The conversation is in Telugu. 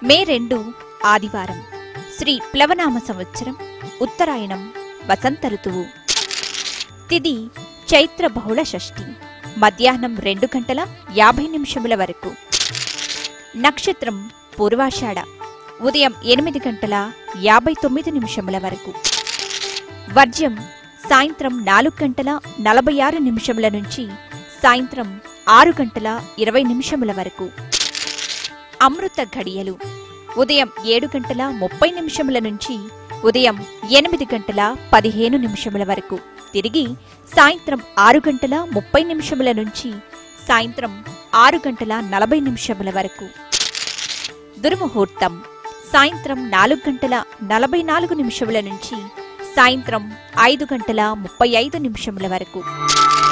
మే రెండు ఆదివారం శ్రీ ప్లవనామ సంవత్సరం ఉత్తరాయణం వసంత ఋతువు తిది చైత్ర బహుళ షష్ఠి మధ్యాహ్నం రెండు గంటల యాభై నిమిషముల వరకు నక్షత్రం పూర్వాషాఢ ఉదయం ఎనిమిది గంటల యాభై తొమ్మిది నిమిషముల వరకు వర్జ్యం సాయంత్రం నాలుగు గంటల నలభై ఆరు నిమిషముల నుంచి సాయంత్రం ఆరు గంటల ఇరవై నిమిషముల వరకు అమృత ఘడియలు ఉదయం ఏడు గంటల ముప్పై నిమిషముల నుంచి ఉదయం ఎనిమిది గంటల పదిహేను నిమిషముల వరకు తిరిగి సాయంత్రం ఆరు గంటల ముప్పై నిమిషముల నుంచి సాయంత్రం ఆరు గంటల నలభై నిమిషముల వరకు దుర్ముహూర్తం సాయంత్రం నాలుగు గంటల నలభై నాలుగు నిమిషముల నుంచి సాయంత్రం ఐదు గంటల ముప్పై ఐదు నిమిషముల వరకు